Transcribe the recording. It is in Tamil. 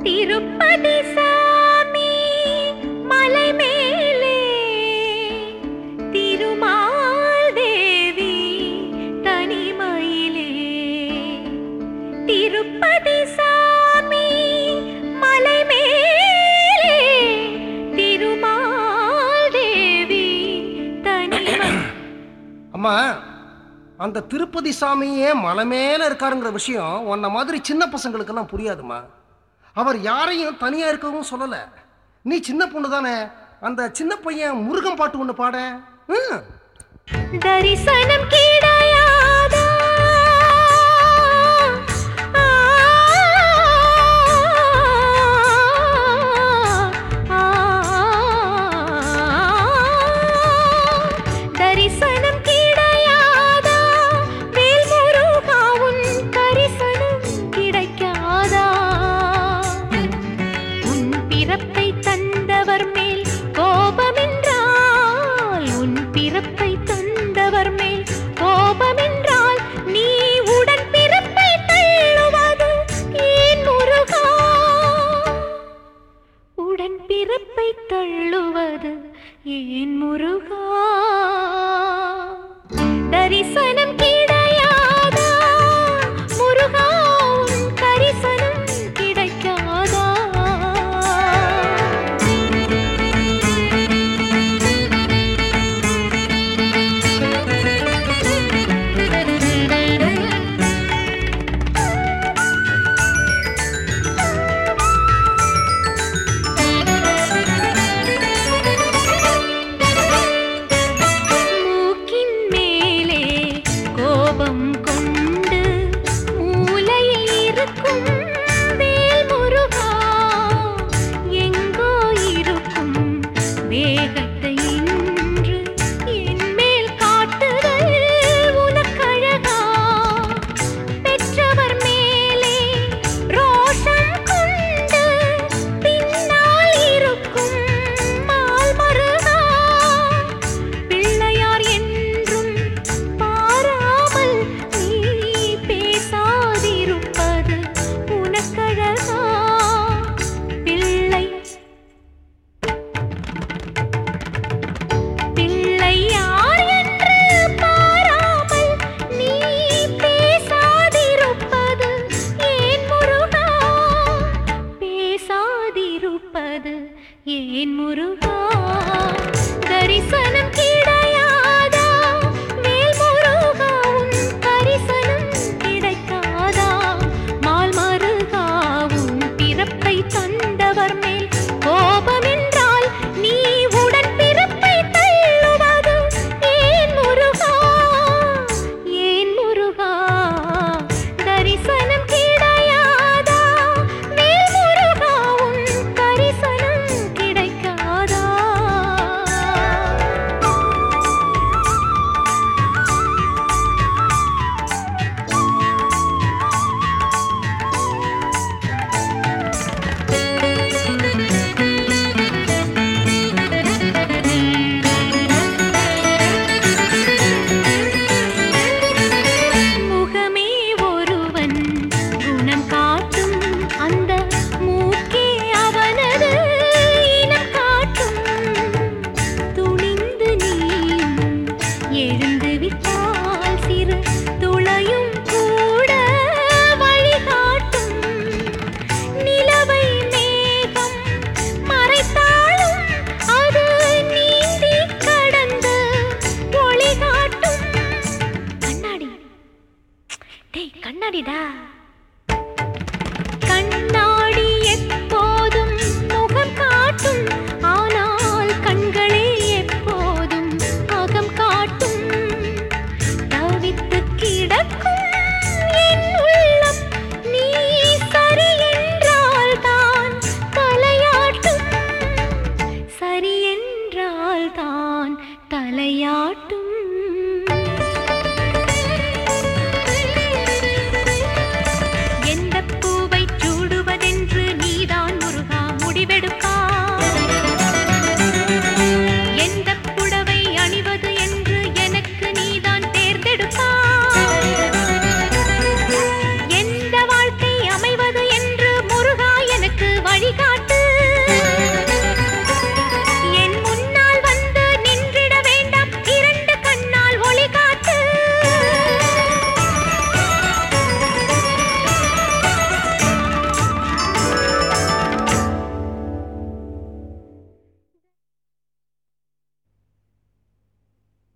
திருப்பதி சாமி மலை மேலே திருமால் தேவி தனிமையிலே திருப்பதி சாமி மலை மேலே திருமால் தேவி தனிமை அம்மா அந்த திருப்பதி சாமியே மலை மேல இருக்காருங்கிற விஷயம் உன்ன மாதிரி சின்ன பசங்களுக்கெல்லாம் புரியாதுமா அவர் யாரையும் தனியா இருக்கவும் சொல்லல நீ சின்ன பொண்ணு தானே அந்த சின்ன பையன் முருகன் பாட்டு ஒன்று பாட ம். தரிசனம் கிடையாதா ஆ, ஆ, தரிசனம் கிடையாதா வேல் முருகா உன் தரிசனம் கிடைக்காதா உன் பிறப்பை தந்தவர் மேல் கோபமென்றால் உன் பிறப்பை தந்தவர் மேல் கோபமென்றால் நீ உடன் பிறப்பை தள்ளுவது ஏன் முருகா உடன் பிறப்பை தள்ளுவது ஏன் முருகா தரிசனம் கிடையாதா முருகா உன் தரிசனம் கிடைக்காதா மூக்கின் மேலே கோபம் கொண்டு மூலையில் இருக்கும் வேல் முருகா எங்கோ இருக்கும் வேகத்தை இன்று என் மேல் காட்டுதல் உனக்கழகா பெற்றவர் மேலே ரோஷம் கொண்டு பின்னால் இருக்கும் மால் மருகா பிள்ளையார் என்றும் பாராமல் நீ பேசாதிருப்பது உனக்கழகா பிள்ளை பிள்ளை யார் என்று பாராமல் நீ பேசாதிருப்பது ஏன் முருகா பேசாதிருப்பது ஏன் முருகா தரிசனம்